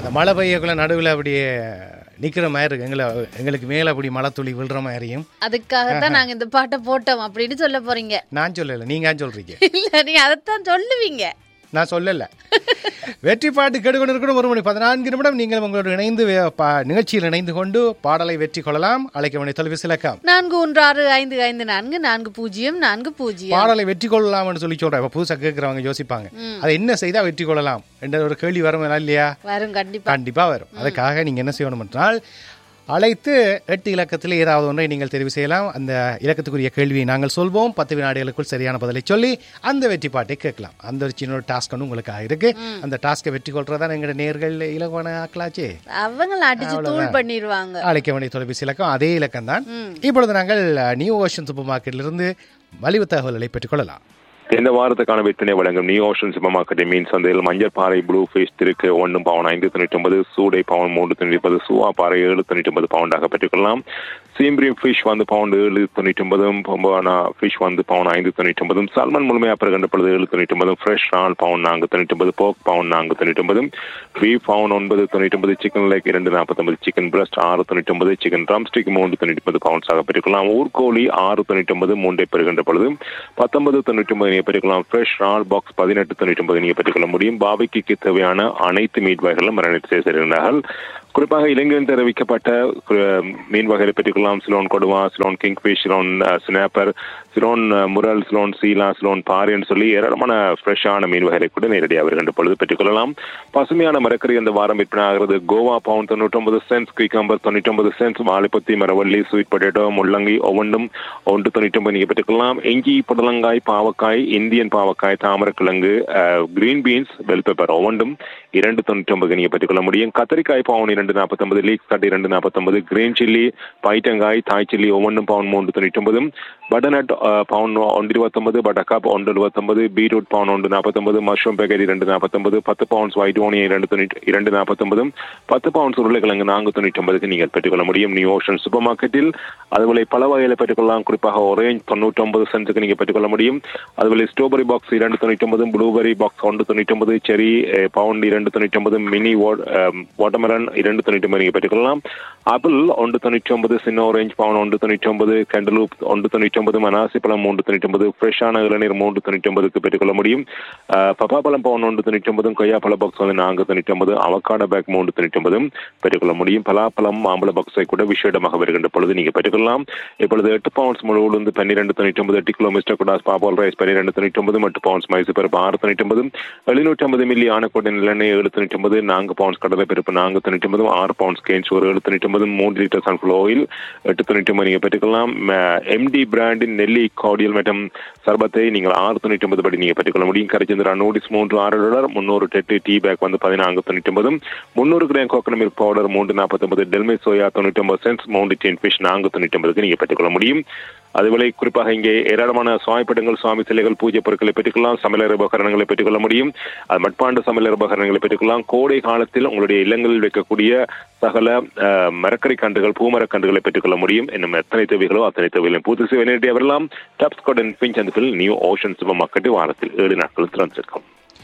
இந்த மழை பெய்யக்குள்ள நடுவில் அப்படியே நிக்கிற மாதிரி இருக்கு எங்களை எங்களுக்கு மேல அப்படி மழை துளி விழுற மாதிரியும் அதுக்காக தான் நாங்க இந்த பாட்டை போட்டோம் அப்படின்னு சொல்ல போறீங்க நான் சொல்லல நீங்க ஏன் சொல்றீங்க இல்ல நீங்க அதைத்தான் சொல்லுவீங்க நான் சொல்லல வெற்றி பாட்டு கேட்டுக்கொண்டு இருக்கணும் ஒரு மணி பதினான்கு நிமிடம் நீங்கள் உங்களோட இணைந்து வே- பா- நிகழ்ச்சியில் இணைந்து கொண்டு பாடலை வெற்றி கொள்ளலாம் அழைக்க வேண்டிய தொலைபேசி இலக்கம் நான்கு ஒன்று ஆறு ஐந்து ஐந்து நான்கு நான்கு பூஜ்ஜியம் நான்கு பூஜ்ஜியம் பாடலை வெற்றி கொள்ளலாம்னு சொல்லி சொல்றேன் இப்ப புதுசா கேட்கறவங்க யோசிப்பாங்க அதை என்ன செய்தா வெற்றி கொள்ளலாம் என்ற ஒரு கேள்வி வரும் இல்லையா வரும் கண்டிப்பா கண்டிப்பா வரும் அதுக்காக நீங்க என்ன செய்யணும் என்றால் அழைத்து எட்டு இலக்கத்தில் ஏதாவது ஒன்றை நீங்கள் தெரிவு செய்யலாம் அந்த இலக்கத்துக்குரிய கேள்வியை நாங்கள் சொல்வோம் பத்து வினாடிகளுக்குள் சரியான பதிலை சொல்லி அந்த வெற்றி பாட்டை கேட்கலாம் அந்த ஒரு சின்ன டாஸ்க் ஒன்று உங்களுக்காக இருக்கு அந்த டாஸ்கை வெற்றி கொள்றதா எங்களோட நேர்கள் இலவன ஆக்கலாச்சே அவங்கள அடிச்சு தூள் பண்ணிடுவாங்க அழைக்க வேண்டிய தொலைபேசி இலக்கம் அதே இலக்கம் தான் இப்பொழுது நாங்கள் நியூ ஓஷன் சூப்பர் மார்க்கெட்டிலிருந்து மலிவு தகவல்களை பெற்றுக்கொள்ளலாம் இந்த வாரத்துக்கான விற்பனை வழங்கும் நியூ ஓஷன் சூப்பர் மார்க்கெட் மீன் சந்தையில் மஞ்சள் பாறை ப்ளூ ஃபிஷ் திருக்கு ஒன்று பவுன் ஐந்து தொண்ணூற்றி ஒன்பது சூடை பவுன் மூன்று தொண்ணூற்றி ஒன்பது சூவா பாறை ஏழு தொண்ணூற்றி ஒன்பது பவுண்டாக பெற்றுக்கொள்ளலாம் சீம்பிரியம் ஃபிஷ் வந்து பவுண்ட் ஏழு தொண்ணூற்றி ஒன்பதும் பொம்பானா ஃபிஷ் வந்து பவுன் ஐந்து தொண்ணூற்றி ஒன்பதும் சால்மன் முழுமையாக பிறகு பொழுது ஏழு தொண்ணூற்றி ஒன்பதும் ஃப்ரெஷ் ரால் பவுன் நான்கு தொண்ணூற்றி ஒன்பது போக் பவுன் நான்கு தொண்ணூற்றி ஒன்பதும் பீஃப் பவுன் ஒன்பது தொண்ணூற்றி ஒன்பது சிக்கன் லேக் இரண்டு நாற்பத்தொன்பது சிக்கன் பிரஸ்ட் ஆறு தொண்ணூற்றி ஒன்பது சிக்கன் ட்ரம்ஸ்டிக் மூன்று தொண்ணூற்றி ஒன்பது பவுன்ஸாக பெற்றுக்கொள்ளலாம் ஊர்கோழி ஆறு தொண்ணூற்றி ஒன்பது மூன்றை பெறுகின்ற பொழுது பத்தொன்பது தொண்ணூற்றி ஒன்பது நீங்கள் பெற்றுக்கலாம் ஃப்ரெஷ் ரால் பாக்ஸ் பதினெட்டு தொண்ணூற்றி ஒன்பது நீங்கள் பெற்றுக்கொள்ள முடியும் பாபிக்கு தேவையான அனைத்து மீட் வகைகளும் மரணித்து செய்திருக்கிறார்கள் குறிப்பாக இலங்கையில் தெரிவிக்கப்பட்ட அஹ், மீன் வகைகளை பெற்றுக்கொள்ளலாம் சிலோன் கொடுவா சிலோன் கிங்ஃபிஷ் சிலோன் ஸ்னாப்பர் சிலோன் அஹ், முரல் சிலோன் சீலா சிலோன் பாரின்னு சொல்லி ஏராளமான ஃப்ரெஷ்ஷான மீன் வகைகளை கூட நேரடியாக வருகின்ற பொழுது பெற்றுக்கொள்ளலாம் பசுமையான மரக்கறி இந்த வாரம் விற்பனை ஆகிறது கோவா பவுன் தொண்ணூற்றொன்பது சென்ஸ் குயிக்கம்பர் தொண்ணூற்றொன்பது சென்ஸ் வாழைப்பத்தி மரவள்ளி ஸ்வீட் பொட்டேட்டோ முள்ளங்கி ஒவ்வொன்றும் ஒன்று தொண்ணூற்றொன்பது நீங்கள் பெற்றுக்கொள்ளலாம் இஞ்சி புடலங்காய் பாவக்காய் இந்தியன் பாவக்காய் தாமரக்கிழங்கு கிரீன் பீன்ஸ் பெல் பெப்பர் ஒவ்வொன்றும் இரண்டு தொண்ணூற்றி ஒன்பது நீங்கள் பெற்றுக்கொள்ள முடியும் கத்திரிக்காய் பவுன் இரண்டு நாற்பத்தொன்பது லீக் கட் இரண்டு நாற்பத்தொன்பது கிரீன் சில்லி பைட்டங்காய் தாய் சில்லி ஒவ்வொன்றும் பவுன் மூன்று தொண்ணூற்றி ஒன்பது பட்டர்நட் பவுன் ஒன்று இருபத்தொன்பது பட்டர்காப் ஒன்று எழுபத்தொன்பது பீட்ரூட் பவுன் ஒன்று நாற்பத்தொன்பது மஷ்ரூம் பேக்கெட் இரண்டு நாற்பத்தொன்பது பத்து பவுன்ஸ் ஒயிட் ஓனியன் இரண்டு தொண்ணூற்றி இரண்டு நாற்பத்தொன்பதும் பத்து பவுன்ஸ் உருளைக்கிழங்கு நான்கு தொண்ணூற்றி ஒன்பதுக்கு நீங்கள் பெற்றுக்கொள்ள முடியும் நியூ ஓஷன் சூப்பர் மார்க்கெட்டில் அதுபோல பல வகைகளை பெற்றுக்கொள்ளலாம் குறிப்பாக ஒரேஞ்ச் தொண்ணூற்றி ஒன்பது சென்ட்டுக்கு நீங்கள் பெற்றுக்கொள்ள முடியும் அதுபோல ஸ்ட்ராபெரி பாக்ஸ் இரண்டு தொண்ணூற்றி ஒன்பது ப்ளூபெரி பாக்ஸ் ஒன்று தொண்ணூற்றி ஒன்பது செரி பவுண்ட் இரண்டு தொண்ணூற்றி ஒன்பது மினி வாட்டர்மெலன் இரண்டு தொண்ணூற்றி ஒன்பது நீங்கள் பெற்றுக்கொள்ளலாம் ஆப்பிள் ஒன்று தொண்ணூற்றி ஒன்பது சின்ன ஆரஞ்சு பவுன் ஒன்று தொண்ணூற்றி ஒன்பது கண்டலூப் ஒன்று தொண்ணூற்றி ஒன்பது மனாசி பழம் மூன்று தொண்ணூற்றி ஒன்பது ஃப்ரெஷ்ஷான இளநீர் மூன்று தொண்ணூற்றி ஒன்பதுக்கு பெற்றுக்கொள்ள முடியும் அஹ், பப்பாப்பழம் பவுன் ஒன்று தொண்ணூற்றி ஒன்பதும் கொய்யா பழ பாக்ஸ் வந்து நான்கு தொண்ணூற்றி ஒன்பது அவக்காட பேக் மூன்று தொண்ணூற்றி ஒன்பதும் பெற்றுக்கொள்ள முடியும் பலாப்பழம் மாம்பழ பாக்ஸை கூட விசேடமாக வருகின்ற பொழுது நீங்கள் பெற்றுக்கொள்ளலாம் இப்பொழுது எட்டு பவுன்ஸ் முழு உளுந்து பன்னிரெண்டு தொண்ணூற்றி ஒன்பது எட்டு கிலோ மிஸ்டர் குடாஸ் பாபால் ரைஸ் பன்னிரெண்டு தொண்ணூற்றி ஒன்பது எட்டு பவுன்ஸ் மைசூர் பருப்பு ஆறு தொண்ணூற்றி ஒன்பது எழுநூற்றி ஐம்பது மில்லி ஆனக்கோட்டை நிலெண்ணெய் ஏழு தொண்ணூற்றி ஒன்பது நான்கு பவுன்ஸ் கடலை பருப்பு நான்கு தொண்ணூற்றி ஒன்பது ஆறு பவுன்ஸ் கேன்ஸ் ஒரு ஏழு தொண்ணூற்றி ஒன்பது மூன்று லிட்டர் சன்ஃப்ளவர் ஆயில் எட்டு தொண்ணூற்றி ஒன்பது நீங்கள் பெற்றுக்கொள்ளலாம் எம்டி பிராண்டின் நெல்லி கார்டியல் மற்றும் சர்பத்தை நீங்கள் ஆறு தொண்ணூற்றி ஒன்பது படி நீங்கள் பெற்றுக்கொள்ள முடியும் கரிச்சந்திரா நூடிஸ் மூன்று ஆறு டாலர் முந்நூறு டெட்டு டீ பேக் வந்து பதினான்கு தொண்ணூற்றி ஒன்பது முந்நூறு கிராம் கோகனட் மில்க் பவுடர் மூன்று நாற்பத்தொன்பது டெல்மே சோயா தொண்ணூற்றி ஒன்பது சென்ஸ் மூன்று டென் ஃபிஷ் நான்கு தொண்ணூற்றி ஒன்பதுக்கு நீங்கள் பெற்றுக்கொள்ள முடியும் அதுபோல குறிப்பாக இங்கே ஏராளமான சுவாமிப்படங்கள் சுவாமி சிலைகள் பூஜை பொருட்களை பெற்றுக்கொள்ளலாம் சமையலர் உபகரணங்களை பெற்றுக்கொள்ள முடியும் அது மட்பாண்ட சமையலர் உபகரணங்களை பெற்றுக்கொள்ளலாம் கோடை காலத்தில் உங்களுடைய இல்லங்களில் வைக்கக்கூடிய சகல அஹ், மரக்கறி கன்றுகள் பூமரக்கன்றுகளை பெற்றுக்கொள்ள முடியும் இன்னும் எத்தனை தேவைகளோ அத்தனை தேவைகளையும் பூர்த்தி செய்ய வேண்டிய வரலாம் டாப்ஸ் கார்டன் பிஞ்ச் அந்த நியூ ஓஷன் சூப்பர் மார்க்கெட் வாரத்தில் ஏழு நாட்கள் திறந்திருக்கும்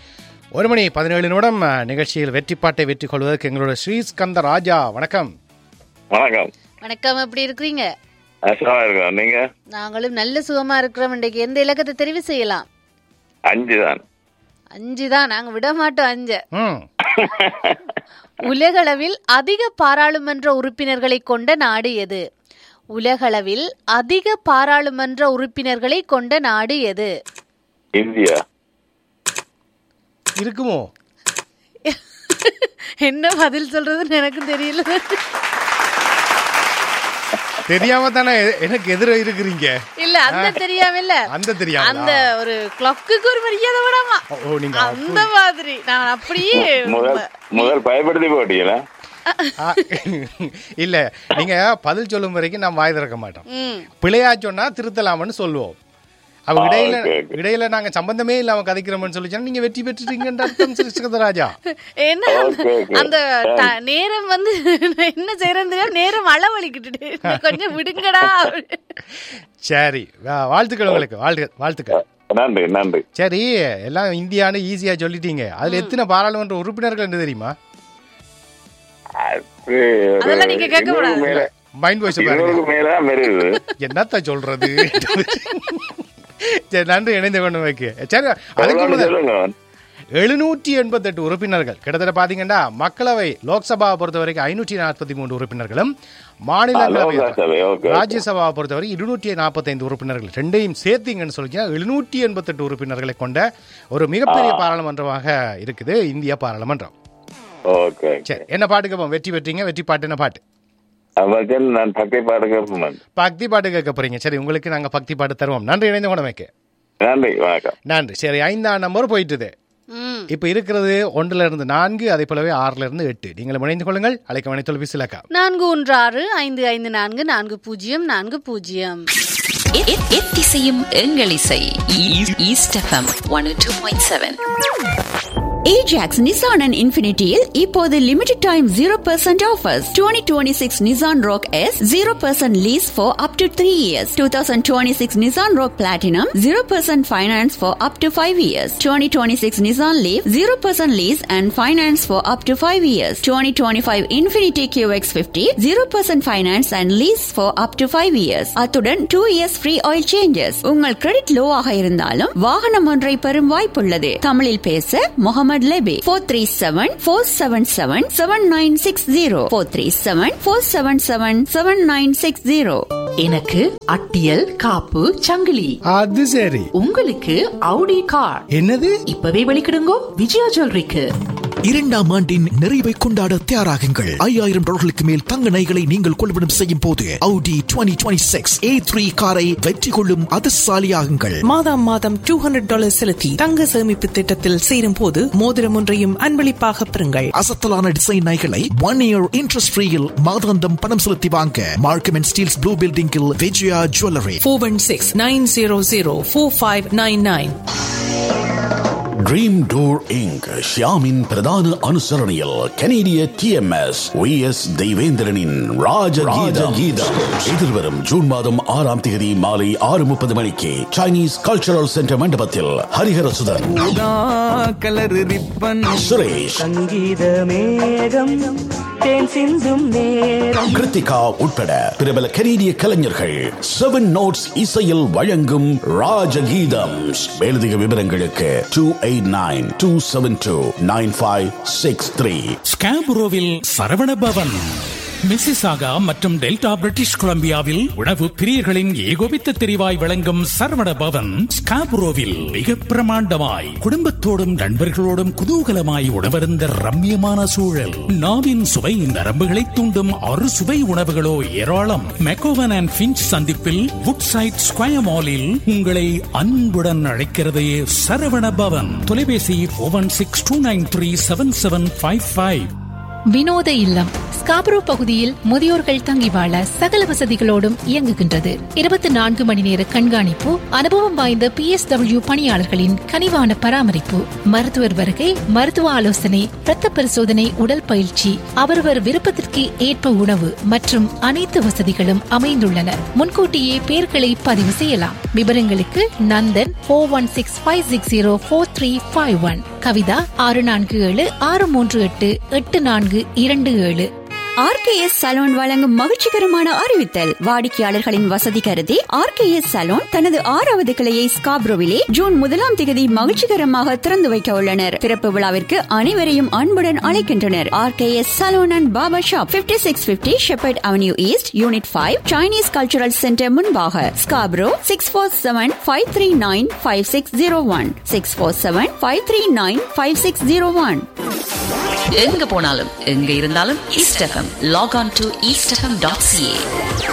ஒரு மணி பதினேழு நிமிடம் அஹ், நிகழ்ச்சியில் வெற்றி பாட்டை வெற்றி கொள்வதற்கு எங்களோட ஸ்ரீஸ்கந்த ராஜா வணக்கம் வணக்கம் வணக்கம் எப்படி இருக்கிறீங்க சுகமா இருக்கோம் நீங்க நாங்களும் நல்ல சுகமா இருக்கிறோம் இன்றைக்கு எந்த இலக்கத்தை தெரிவு செய்யலாம் அஞ்சு தான் அஞ்சு தான் நாங்க விட மாட்டோம் அஞ்சு ம் உலகளவில் அதிக பாராளுமன்ற உறுப்பினர்களை கொண்ட நாடு எது உலகளவில் அதிக பாராளுமன்ற உறுப்பினர்களை கொண்ட நாடு எது இந்தியா இருக்குமோ என்ன பதில் சொல்றதுன்னு எனக்கு தெரியல தெரியாம தானே எ- எனக்கு எதிர இருக்கிறீங்க இல்ல அந்த தெரியாம இல்ல அந்த தெரியாம அந்த ஒரு கிளாக்குக்கு ஒரு மரியாதை விடாமா ஓ நீங்க அந்த மாதிரி நான் அப்படியே முதல் முதல் பயப்படுத்தி போட்டீங்களா ஆ, இல்ல நீங்க பதில் சொல்லும் வரைக்கும் நான் வாய் திறக்க மாட்டோம் ம் பிழையா சொன்னா திருத்தலாம்னு சொல்லுவோம் அவங்க ஆ, இடையில okay, okay. இடையில நாங்க சம்பந்தமே இல்லாம கதைக்கிறோம்னு சொல்லி சொன்னா நீங்க வெற்றி பெற்றுட்டீங்கன்ற அர்த்தம் ஸ்ரீஸ்கந்த ராஜா என்ன அந்த- Okay, okay. அந்த ட- நேரம் வந்து நான் என்ன செய்யறேன்னு தெரியாம நேரம் அளவழிக்கிட்டு கொஞ்சம் விடுங்கடா சரி வா- வாழ்த்துக்கள் உங்களுக்கு வாழ்த்து வாழ்த்துக்கள் நன்றி நன்றி சரி எல்லாம் இந்தியான்னு ஈஸியா சொல்லிட்டீங்க அதுல எத்தனை பாராளுமன்ற உறுப்பினர்கள் என்று தெரியுமா அது அதெல்லாம் நீங்க கேட்க இருநூறுக்கு கூடாது. மேல மைண்ட் வாய்ஸ் பாருங்க இருநூறுக்கு மேல தான் வருது என்னத்த சொல்றது சரி நன்றி இணைந்து கொண்டு வைக்க சரி அதுக்கு எவ்வளவுன்னு முதல் சொல்லுங்க எழுநூற்றி எண்பத்தெட்டு உறுப்பினர்கள் கிட்டத்தட்ட பாத்தீங்கன்னா மக்களவை லோக்சபாவை பொறுத்த வரைக்கும் ஐநூற்றி நாற்பத்தி மூன்று உறுப்பினர்களும் மாநிலங்களவை லோக்சபை, okay, okay. ராஜ்யசபாவை பொறுத்தவரை இருநூற்றி நாற்பத்தைந்து உறுப்பினர்கள் ரெண்டையும் சேர்த்தீங்கன்னு சொல்லிங்கன்னா எழுநூற்றி எண்பத்தெட்டு உறுப்பினர்களை கொண்ட ஒரு மிகப்பெரிய பாராளுமன்றமாக இருக்குது இந்திய பாராளுமன்றம் ஓகே சரி என்ன பாட்டு கேட்போம் வெற்றி பெற்றீங்க வெற்றி பாட்டு என்ன பாட்டு அவருக்கு நான் பக்கை பாட கேட்பேன் பக்தி பாட்டு கேட்க போறீங்க சரி உங்களுக்கு நாங்க பக்தி பாட்டு தருவோம் நன்றி இணைந்து கொண்டு வைக்க நன்றி வணக்கம் நன்றி சரி ஐந்தாம் நம்பர் போயிட்டுது ம் இப்ப இருக்கிறது ஒன்றுல இருந்து நான்கு அதே போலவே ஆறுல இருந்து எட்டு நீங்கள் இணைந்து கொள்ளுங்கள் அழைக்க மணி தொலைபேசி இலக்கா நான்கு ஒன்று ஆறு ஐந்து ஐந்து நான்கு நான்கு பூஜ்ஜியம் நான்கு பூஜ்ஜியம் எ- எ- எத்திசையும் எங்கள் இசை ஈ- east FM one two point seven Ajax Nissan and இன்ஃபினிட்டியில் இப்போது limited time zero percent offers twenty twenty six Nissan Rogue S zero percent lease for up to three years two thousand twenty six Nissan Rogue platinum zero percent finance for up to five years twenty twenty six Nissan Leaf zero percent lease and finance for up to five years twenty twenty five Infiniti Q X fifty zero percent finance and lease for up to five years அத்துடன் two years free oil changes உங்கள் credit லோவாக இருந்தாலும் வாகனம் ஒன்றை பெறும் வாய்ப்புள்ளது தமிழில் பேச Mohammed Lebbe four three seven four seven seven seven nine six zero four three seven four seven seven seven nine six zero எனக்கு அட்டியல் காப்பு சங்கிலி அது சரி உங்களுக்கு அவுடி கார் என்னது இப்பவே வெளிக்கிடுங்கோ விஜயா ஜுவல்லரிக்கு இரண்டாம் ஆண்டின் நிறைவை கொண்டாட தயாராகுங்கள் ஐயாயிரம் டாலர்களுக்கு மேல் தங்க நகைகளை நீங்கள் கொள்வனம் செய்யும் போது Audi 2026 A3 காரை வெற்றி கொள்ளும் அதிர்ஷ்டசாலியாகுங்கள் மாதம் மாதம் டூ ஹண்ட்ரட் டாலர் செலுத்தி தங்க சேமிப்பு திட்டத்தில் சேரும் போது மோதிரம் ஒன்றையும் அன்பளிப்பாக பெறுங்கள் அசத்தலான டிசைன் நகைகளை ஒன் இயர் இன்ட்ரெஸ்ட் ஃப்ரீயில் மாதாந்தம் பணம் செலுத்தி வாங்க மார்க்கம் அண்ட் ஸ்டீல்ஸ் ப்ளூ பில்டிங்கில் Vijaya jewellery four one six nine zero zero four five nine nine dream door inc ஷியாமின் பிரதான அனுசரணையில் கனேடிய டிஎம்எஸ் வி எஸ் தெய்வேந்திரனின் ராஜகீதம் எதிர்வரும் ஜூன் மாதம் ஆறாம் தேதி மாலை ஆறு முப்பது மணிக்கு சைனீஸ் கல்ச்சரல் சென்டர் மண்டபத்தில் ஹரிஹரசுதன் கலர் ரிப்பன் சுரேஷ் சங்கீத மேகம் தேன் சிந்தும் நேரம் கிருத்திகா உட்பட பிரபல கனேடிய கலைஞர்கள் செவன் நோட்ஸ் இசையில் வழங்கும் ராஜகீதம் மேலதிக விவரங்களுக்கு two eight nine two seven two nine five six three ஸ்காபுரோவில் சரவண பவன் மிசிசாகா மற்றும் டெல்டா பிரிட்டிஷ் கொலம்பியாவில் உணவு பிரியர்களின் ஏகோபித்த தெரிவாய் வழங்கும் சரவண பவன் ஸ்காபுரோவில் மிக பிரமாண்டமாய் குடும்பத்தோடும் நண்பர்களோடும் குதூகலமாய் உணவருந்த ரம்மியமான சூழல் நாவின் சுவை நரம்புகளை தூண்டும் அறு சுவை உணவுகளோ ஏராளம் மெக்கோவன் அண்ட் பிஞ்ச் சந்திப்பில் வுட் சைட் ஸ்கொயர் மாலில் உங்களை அன்புடன் அழைக்கிறது சரவண பவன் தொலைபேசி one six two nine three seven seven five five வினோத இல்லம் ஸ்காபரோ பகுதியில் முதியோர்கள் தங்கி வாழ சகல வசதிகளோடும் இயங்குகின்றது இருபத்தி நான்கு மணி நேர கண்காணிப்பு அனுபவம் வாய்ந்த பி எஸ் டபிள்யூ பணியாளர்களின் கனிவான பராமரிப்பு மருத்துவர் வருகை மருத்துவ ஆலோசனை இரத்த பரிசோதனை உடல் பயிற்சி அவரவர் விருப்பத்திற்கு ஏற்ப உணவு மற்றும் அனைத்து வசதிகளும் அமைந்துள்ளன முன்கூட்டியே பெயர்களை பதிவு செய்யலாம் விவரங்களுக்கு Nandhan four one six five six zero four three five one Kavitha ஆறு நான்கு ஏழு ஆறு மூன்று எட்டு எட்டு நான்கு இரண்டு ஏழு ஆர்கேஎஸ் சலூன் வழங்கும் மகிழ்ச்சிகரமான அறிவித்தல் வாடிக்கையாளர்களின் வசதி கருதி ஆர்கேஎஸ் சலூன் தனது ஆறாவது கிளையை ஸ்காப்ரோவிலே ஜூன் முதலாம் தேதி மகிழ்ச்சிகரமாக திறந்து வைக்க உள்ளனர் திறப்பு விழாவிற்கு அனைவரையும் அன்புடன் அழைக்கின்றனர் RKS salon and Baba shop fifty six fifty Sheppard Avenue East unit five Chinese cultural centre முன்பாக Scarborough six four seven five three nine five six zero one six four seven five three nine five six zero one எங்க போனாலும் எங்க இருந்தாலும் East FM log on to East FM dot CA